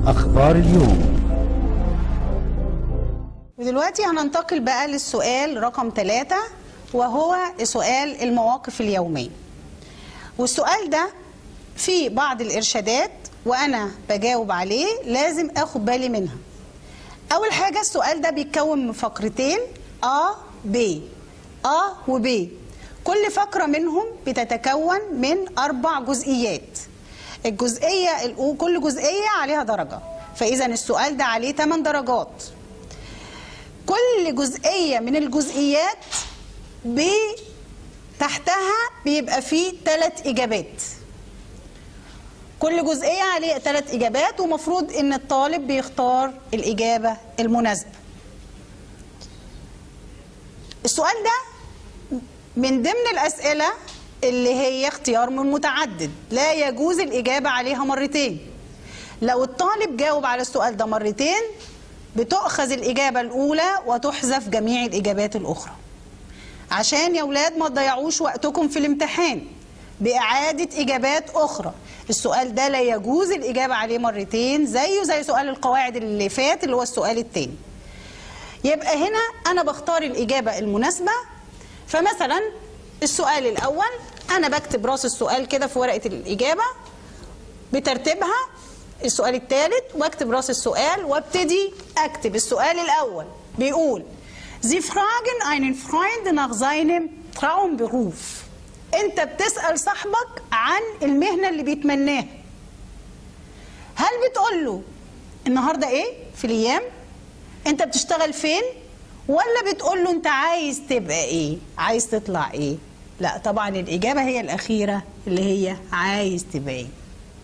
أخبار اليوم ودلوقتي هننتقل بقى للسؤال رقم ثلاثة وهو سؤال المواقف اليومية والسؤال ده فيه بعض الإرشادات وأنا بجاوب عليه لازم أخد بالي منها أول حاجة السؤال ده بيتكون من فقرتين أ ب أ وب كل فقرة منهم بتتكون من أربع جزئيات الجزئية الأو- كل جزئية عليها درجة فإذا السؤال ده عليه 8 درجات كل جزئية من الجزئيات ب تحتها بيبقى فيه ثلاث إجابات كل جزئية عليه ثلاث إجابات ومفروض إن الطالب بيختار الإجابة المناسبة السؤال ده من ضمن الأسئلة اللي هي اختيار من متعدد لا يجوز الإجابة عليها مرتين لو الطالب جاوب على السؤال ده مرتين بتؤخذ الإجابة الأولى وتحذف جميع الإجابات الأخرى عشان يا ولاد ما تضيعوش وقتكم في الامتحان بإعادة إجابات أخرى السؤال ده لا يجوز الإجابة عليه مرتين زيه زي سؤال القواعد اللي فات اللي هو السؤال التاني يبقى هنا أنا بختار الإجابة المناسبة فمثلا السؤال الأول أنا بكتب راس السؤال كده في ورقة الإجابة بترتيبها السؤال الثالث واكتب راس السؤال وابتدي اكتب السؤال الاول بيقول Sie fragen einen Freund nach seinem Traumberuf انت بتسأل صاحبك عن المهنة اللي بيتمناها هل بتقول له النهارده ايه في الايام انت بتشتغل فين ولا بتقول له انت عايز تبقى ايه عايز تطلع ايه لا طبعا الاجابه هي الاخيره اللي هي عايز تبقى ايه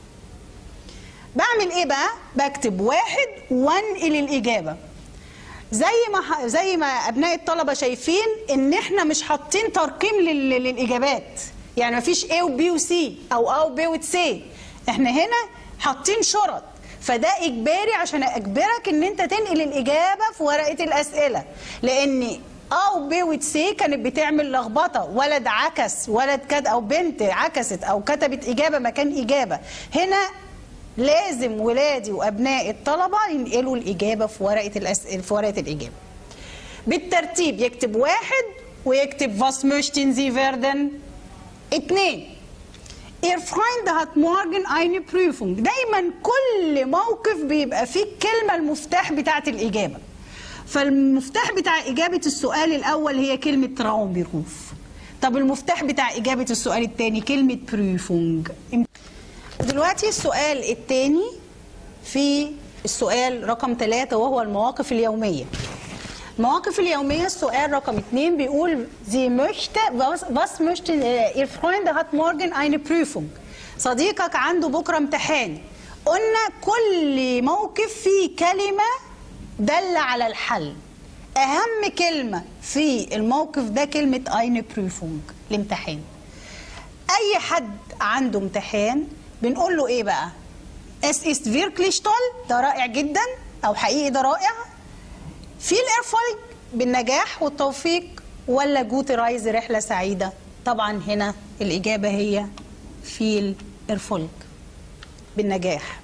بعمل ايه بقى بكتب واحد وانقل الاجابه زي ما ح- زي ما ابناء الطلبه شايفين ان احنا مش حاطين ترقيم لل- للاجابات يعني مفيش A وبي وسي او A وبي وسي احنا هنا حاطين شرط فده اجباري عشان اجبرك ان انت تنقل الاجابه في ورقه الاسئله لان A وبي وسي كانت بتعمل لخبطه ولد عكس ولد كد او بنت عكست او كتبت اجابه مكان اجابه هنا لازم ولادي وابناء الطلبه ينقلوا الاجابه في ورقه الاسئله في ورقه الاجابه بالترتيب يكتب واحد ويكتب was möchten Sie werden اتنين Ihr Freund hat morgen eine Prüfung دايما كل موقف بيبقى فيه الكلمة المفتاح بتاعت الإجابة فالمفتاح بتاع إجابة السؤال الأول هي كلمة Traumberuf طب المفتاح بتاع إجابة السؤال الثاني كلمة Prüfung دلوقتي السؤال الثاني في السؤال رقم ثلاثة وهو المواقف اليومية المواقف اليومية السؤال رقم اثنين بيقول Sie möchte was, was möchte äh, Ihr Freund hat morgen eine Prüfung صديقك عنده بكرة امتحان قلنا كل موقف فيه كلمة دل على الحل أهم كلمة في الموقف ده كلمة eine Prüfung الامتحان اي حد عنده امتحان بنقول له ايه بقى es ist wirklich toll ده رائع جدا او حقيقي ده رائع في الارفولج بالنجاح والتوفيق ولا جوت رايز رحله سعيده طبعا هنا الاجابه هي في الارفولج بالنجاح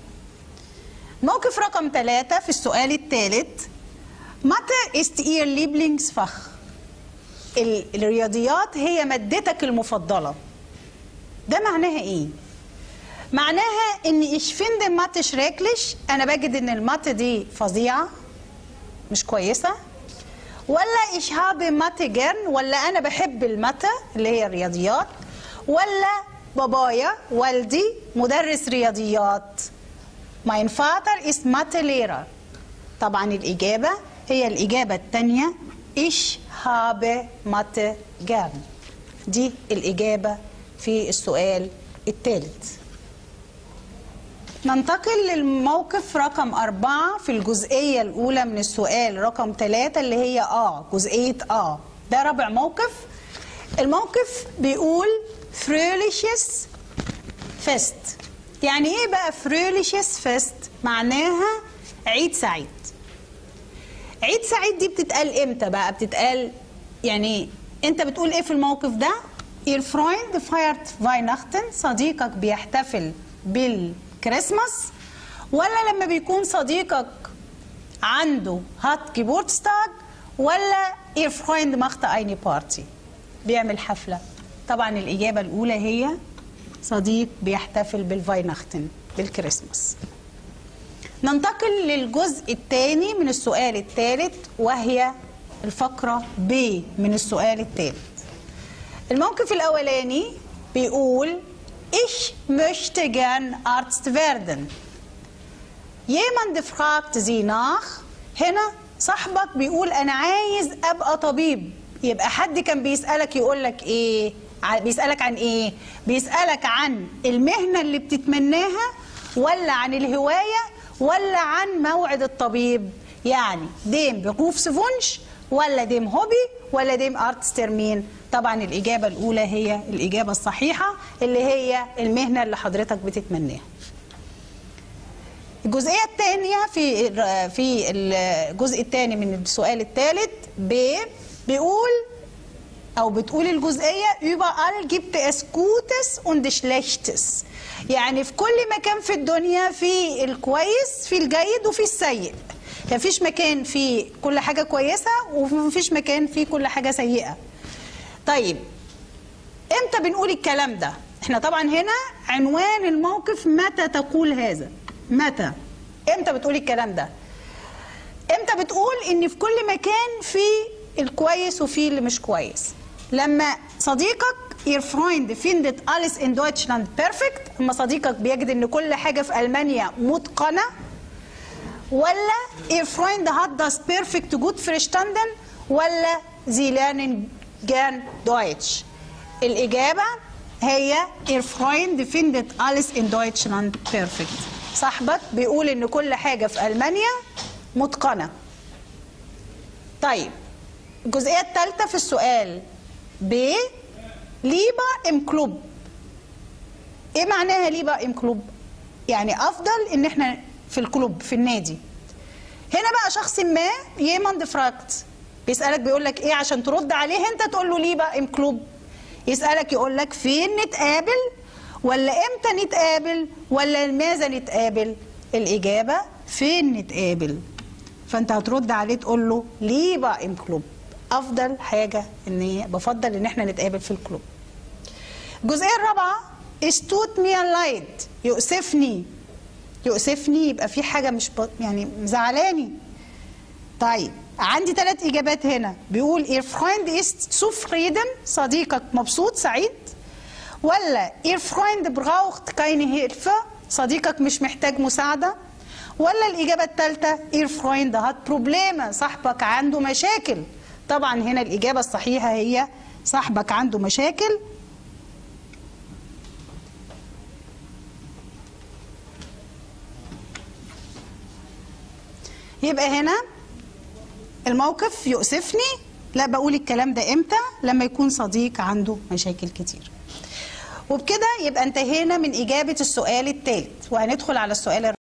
موقف رقم ثلاثة في السؤال الثالث متى ist ihr Lieblingsfach ال- الرياضيات هي مادتك المفضلة ده معناها ايه؟ معناها ان ich finde Mathe schrecklich انا بجد ان الماتة دي فظيعة مش كويسة ولا ich habe Mathe gern ولا انا بحب الماتة اللي هي الرياضيات ولا بابايا والدي مدرس رياضيات mein Vater ist Mathelehrer طبعا الإجابة هي الإجابة الثانية Ich habe Mathe gern دي الإجابة في السؤال الثالث ننتقل للموقف رقم أربعة في الجزئية الأولى من السؤال رقم ثلاثة اللي هي آ جزئية آ ده رابع موقف الموقف بيقول fröhliches Fest يعني ايه بقى fröhliches Fest معناها عيد سعيد عيد سعيد دي بتتقال امتى بقى بتتقال يعني انت بتقول ايه في الموقف ده Ihr Freund feiert Weihnachten صديقك بيحتفل بالكريسماس ولا لما بيكون صديقك عنده هات جيبورتستاج ولا ihr Freund macht eine Party بيعمل حفلة طبعا الإجابة الأولى هي صديق بيحتفل بالفاينختن بالكريسماس ننتقل للجزء الثاني من السؤال الثالث وهي الفقرة ب من السؤال الثالث الموقف الأولاني بيقول Ich möchte gern Arzt werden. Jemand fragt sie nach هنا صاحبك بيقول أنا عايز أبقى طبيب يبقى حد كان بيسألك يقول لك إيه ع- بيسألك عن إيه بيسألك عن المهنة اللي بتتمناها ولا عن الهواية ولا عن موعد الطبيب يعني ديم بيقوف سفونش ولا ديم هوبي ولا ديم ارتس ترمين طبعا الإجابة الأولى هي الإجابة الصحيحة اللي هي المهنة اللي حضرتك بتتمناها الجزئية الثانية في الر- في الجزء الثاني من السؤال الثالث ب بيقول أو بتقول الجزئية überall gibt es Gutes und Schlechtes يعني في كل مكان في الدنيا في الكويس في الجيد وفي السيء مفيش مكان فيه كل حاجة كويسة ومفيش مكان فيه كل حاجة سيئة طيب امتى بنقول الكلام ده احنا طبعا هنا عنوان الموقف متى تقول هذا متى امتى بتقول الكلام ده امتى بتقول ان في كل مكان في الكويس وفي اللي مش كويس لما صديقك ihr Freund findet alles in Deutschland perfect اما صديقك بيجد ان كل حاجه في المانيا متقنه ولا ihr Freund hat das perfekt gut verstanden ولا sie lernen gern Deutsch الإجابة هي ihr Freund findet alles in Deutschland perfekt صاحبك بيقول إن كل حاجة في ألمانيا متقنة طيب الجزئية الثالثة في السؤال ب ليبا ام كلوب ايه معناها ليبا ام كلوب يعني افضل ان احنا في الكلوب في النادي هنا بقى شخص ما يمند فراكت بيسالك بيقول لك ايه عشان ترد عليه انت تقول له ليه بقى ام كلوب يسالك يقول لك فين نتقابل ولا امتى نتقابل ولا لماذا نتقابل الاجابه فين نتقابل فانت هترد عليه تقول له ليه بقى ام كلوب افضل حاجه ان بفضل ان احنا نتقابل في الكلوب الجزئيه الرابعه استوت ميا لايت يؤسفني يؤسفني يبقى في حاجه مش ب... يعني مزعلاني طيب عندي ثلاث اجابات هنا بيقول ihr Freund ist zufrieden صديقك مبسوط سعيد ولا ihr Freund braucht keine Hilfe صديقك مش محتاج مساعده ولا الاجابه الثالثه ihr Freund hat Probleme صاحبك عنده مشاكل طبعا هنا الاجابه الصحيحه هي صاحبك عنده مشاكل يبقى هنا الموقف يؤسفني لا بقول الكلام ده امتى لما يكون صديق عنده مشاكل كتير وبكده يبقى انتهينا من إجابة السؤال الثالث وهندخل على السؤال الرابع